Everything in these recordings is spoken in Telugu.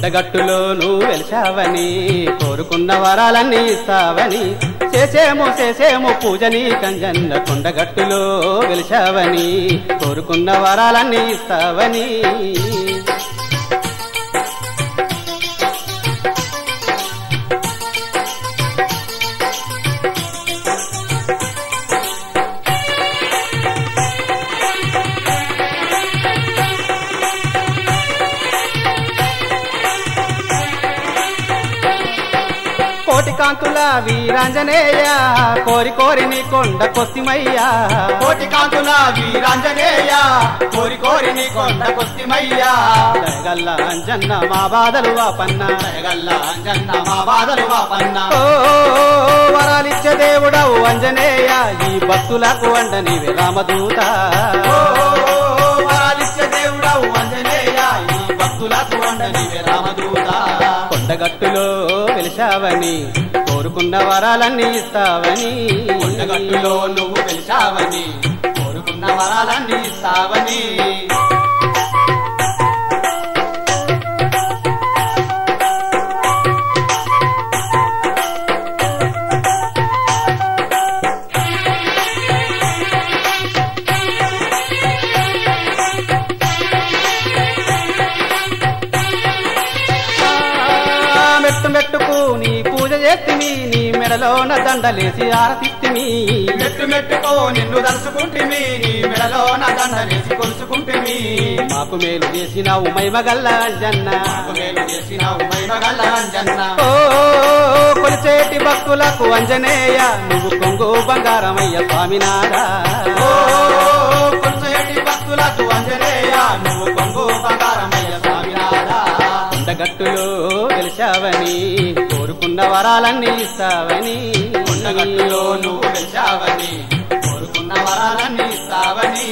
కొండగట్టులో నువ్వు వెలిచావని కోరుకున్న వరాలన్నీ ఇస్తావని చేసేము చేసేము పూజని కంజన్న కొండగట్టులో వెలిచావని కోరుకున్న వరాలన్నీ ఇస్తావని కోటి కాంతుల వీరాంజనేయ కోరి కోరి నీ కొండ కొత్తిమయ్యా కోటి కాంతుల వీరాంజనేయ కోరి కోరి నీ కొండ కొత్తిమయ్యా దయగల్ల అంజన్న మా బాధలు వాపన్న జగల్ల అంజన్న మా బాధలు వాపన్న ఓ వరాలిచ్చే దేవుడవు అంజనేయ ఈ భక్తులకు అండ నీవే రామదూత ఓ వరాలిచ్చే దేవుడవు అంజనేయ ఈ భక్తులకు అండ నీవే రామదూత కొండగట్టులో వెలిశావని కోరుకున్న వరాలన్నీ ఇస్తావని కొండగట్టులో నువ్వు వెలిచావని కోరుకున్న వరాలన్నీ ఇస్తావని ఆ, మెట్టు మెట్టుకు నీ పూజ చేస్తిమి నీ మెడలోన దండలేసి ఆరతిత్తిమి మెట్టు మెట్టుకో నిన్ను దలుచుకుంటిమి నీ మెడలో నా దండలేసి కొలుచుకుంటిమి మాకు మేలు చేసిన ఉమైమగల్ల అంజన్న నాకు మేలు చేసిన ఉమైమగల్ల అంజన్న ఓ కొలిచేటి భక్తులకు అంజనేయ నువ్వు కొంగు బంగారమయ్య స్వామినాథా ఓ కొలుచేటి భక్తులకు అంజనేయ నువ్వు కొంగు బంగారమయ్య స్వామినాథా కొండగట్టులో వెలిచావని కోరుకున్న వరాలన్నీ ఇస్తావని కొండగట్టులో నువ్వు వెలిచావని కోరుకున్న వరాలన్నీ ఇస్తావని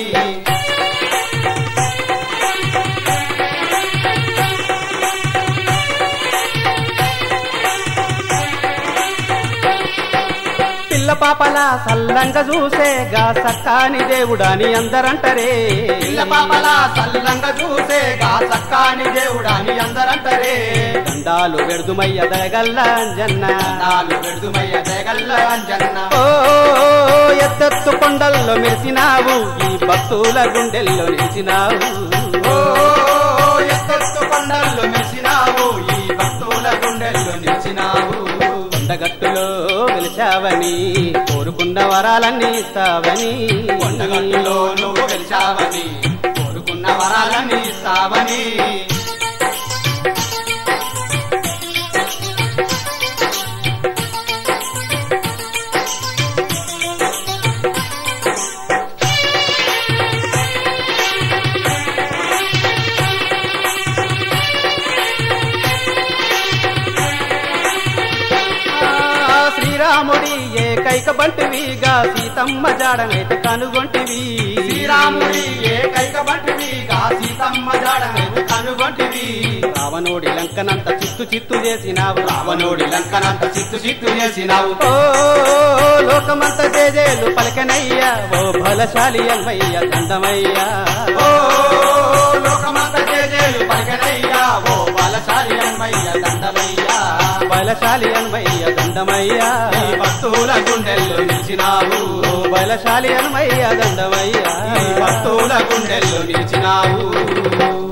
పిల్ల పాపల సల్లంగా చూసే గా సక్కాని దేవుడాని అందరంటరే పిల్ల పాపల సల్లంగా చూసే గా సక్కాని దేవుడాని అందరంటరే దండాలు వెడుదుమయ్య దయగల్ల అంజన్న నాలు వెడుదుమయ్య జగల్ల అంజన్న ఓ ఎత్తెత్తు కొండల్లో మెరిసినావు ఈ భక్తుల గుండెల్లో నిలిచినావు ఓ ఎత్తెత్తు కొండల్లో మెరిసినావు ఈ భక్తుల గుండెల్లో నిలిచినావు కొండగట్టులో వెలిచావని కోరుకున్న వరాలన్నీ ఇస్తావని కొండగట్టులో నువ్వు గెలిచావని కోరుకున్న వరాలన్నీ ఇస్తావని ఆ, శ్రీరాముడి ఏకైక బంటివిగా సీతమ్మ జాడనైతే కనుగొంటివి శ్రీరాముడి ఏకైక బంటివిగా సీతమ్మ జాడనైతే కనుగొంటివి రావణోడి లంకనంత చిత్తు చిత్తు చేసినావు రావణుడి లంకనంత చిత్తు చిత్తు చేసినావు ఓ లోకమంత జేజేలు పలకనయ్యా ఓ బలశాలి అన్వయ్య దండమయ్యా ఓ లోకమంత జేజేలు పలికనయ్యా ఓ బలశాలి అన్మయ్య దండమయ్యా బలశాలి అన్వయ్య దండమయ్యా ఈ భక్తుల గుండెల్లో నిలిచినావు ఓ బలశాలి అన్వయ్య దండమయ్యా ఈ భక్తుల గుండెల్లో నిలిచినావు